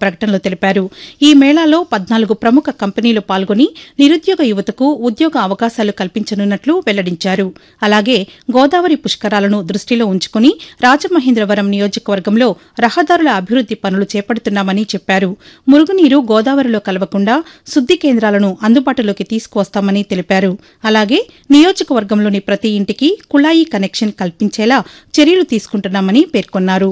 ప్రకటనలో తెలిపారు ఈ మేళాలో పద్నాలుగు ప్రముఖ కంపెనీలు పాల్గొని నిరుద్యోగ యువతకు ఉద్యోగ అవకాశాలు కల్పించనున్నట్లు వెల్లడించారు అలాగే గోదావరి పుష్కరాలను దృష్టిలో ఉంచుకుని రాజమహేంద్రవరం నియోజకవర్గంలో రహదారుల అభివృద్ది పనులు చేపడుతున్నామని చెప్పారు మురుగునీరు గోదావరిలో కలవకుండా శుద్ది కేంద్రాలను అందుబాటులోకి తీసుకువస్తామని తెలిపారు అలాగే నియోజకవర్గంలోని ప్రతి ఇంటికి కుళాయి కనెక్షన్ కల్పించేలా చర్యలు తీసుకుంటున్నామని పేర్కొన్నారు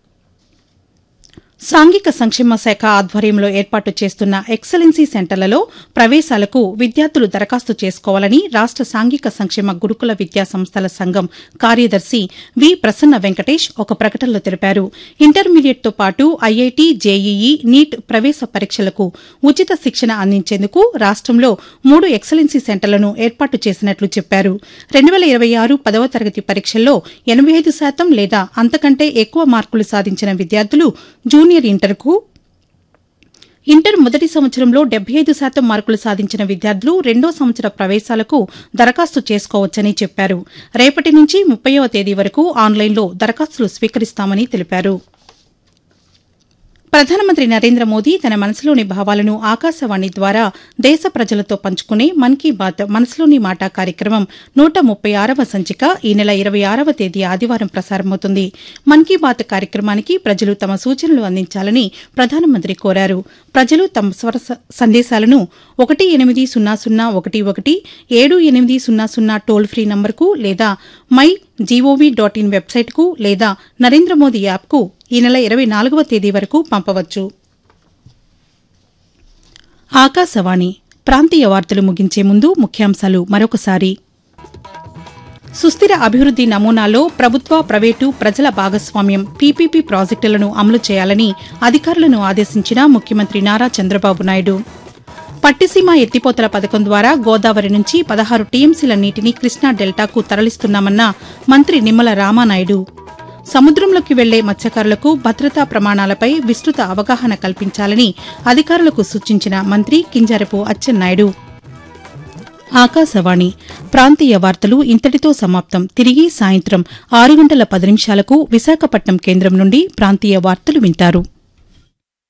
సాంఘిక సంక్షేమ శాఖ ఆధ్వర్యంలో ఏర్పాటు చేస్తున్న ఎక్సలెన్సీ సెంటర్లలో ప్రవేశాలకు విద్యార్థులు దరఖాస్తు చేసుకోవాలని రాష్ట సాంఘిక సంక్షేమ గురుకుల విద్యా సంస్థల సంఘం కార్యదర్శి వి ప్రసన్న వెంకటేష్ ఒక ప్రకటనలో తెలిపారు ఇంటర్మీడియట్తో పాటు ఐఐటి జేఈఈ నీట్ ప్రవేశ పరీక్షలకు ఉచిత శిక్షణ అందించేందుకు రాష్టంలో మూడు ఎక్సలెన్సీ సెంటర్లను ఏర్పాటు చేసినట్లు చెప్పారు రెండు వేల ఇరవై ఆరు పదవ తరగతి పరీక్షల్లో ఎనబై ఐదు శాతం లేదా అంతకంటే ఎక్కువ మార్కులు సాధించిన విద్యార్థులు జూనియర్ ఇంటర్కు ఇంటర్ మొదటి సంవత్సరంలో డెబ్బై ఐదు శాతం మార్కులు సాధించిన విద్యార్థులు రెండో సంవత్సర ప్రవేశాలకు దరఖాస్తు చేసుకోవచ్చని చెప్పారు రేపటి నుంచి ముప్పైవ తేదీ వరకు ఆన్లైన్లో దరఖాస్తులు స్వీకరిస్తామని తెలిపారు ప్రధానమంత్రి నరేంద్ర మోదీ తన మనసులోని భావాలను ఆకాశవాణి ద్వారా దేశ ప్రజలతో పంచుకునే మన్ కీ బాత్ మనసులోని మాట కార్యక్రమం నూట ముప్పై ఆరవ సంచిక ఈ నెల ఇరవై ఆరవ తేదీ ఆదివారం ప్రసారమవుతుంది మన్ కీ బాత్ కార్యక్రమానికి ప్రజలు తమ సూచనలు అందించాలని ప్రధానమంత్రి కోరారు ప్రజలు తమ స్వర స- సందేశాలను ఒకటి ఎనిమిది సున్నా సున్నా ఒకటి ఒకటి ఏడు ఎనిమిది సున్నా సున్నా టోల్ ఫ్రీ నంబర్కు లేదా మై జీఓవీ డాట్ ఇన్ వెబ్సైట్కు లేదా నరేంద్ర మోదీ యాప్కు ఈ నెల ఇరవై నాలుగవ తేదీ వరకు పంపవచ్చు ఆకాశవాణి ప్రాంతీయ వార్తలు ముగించే ముందు ముఖ్యాంశాలు మరొకసారి సుస్థిర అభివృద్ది నమూనాలో ప్రభుత్వ ప్రైవేటు ప్రజల భాగస్వామ్యం పీపీపీ ప్రాజెక్టులను అమలు చేయాలని అధికారులను ఆదేశించిన ముఖ్యమంత్రి నారా చంద్రబాబు నాయుడు పట్టిసీమ ఎత్తిపోతల పథకం ద్వారా గోదావరి నుంచి పదహారు టీఎంసీల నీటిని కృష్ణా డెల్టాకు తరలిస్తున్నామన్న మంత్రి నిమ్మల రామానాయుడు సముద్రంలోకి వెళ్లే మత్స్యకారులకు భద్రతా ప్రమాణాలపై విస్తృత అవగాహన కల్పించాలని అధికారులకు సూచించిన మంత్రి కింజరపు అచ్చెన్నాయుడు ఆకాశవాణి ప్రాంతీయ వార్తలు ఇంతటితో సమాప్తం తిరిగి సాయంత్రం ఆరు గంటల పది నిమిషాలకు విశాఖపట్నం కేంద్రం నుండి ప్రాంతీయ వార్తలు వింటారు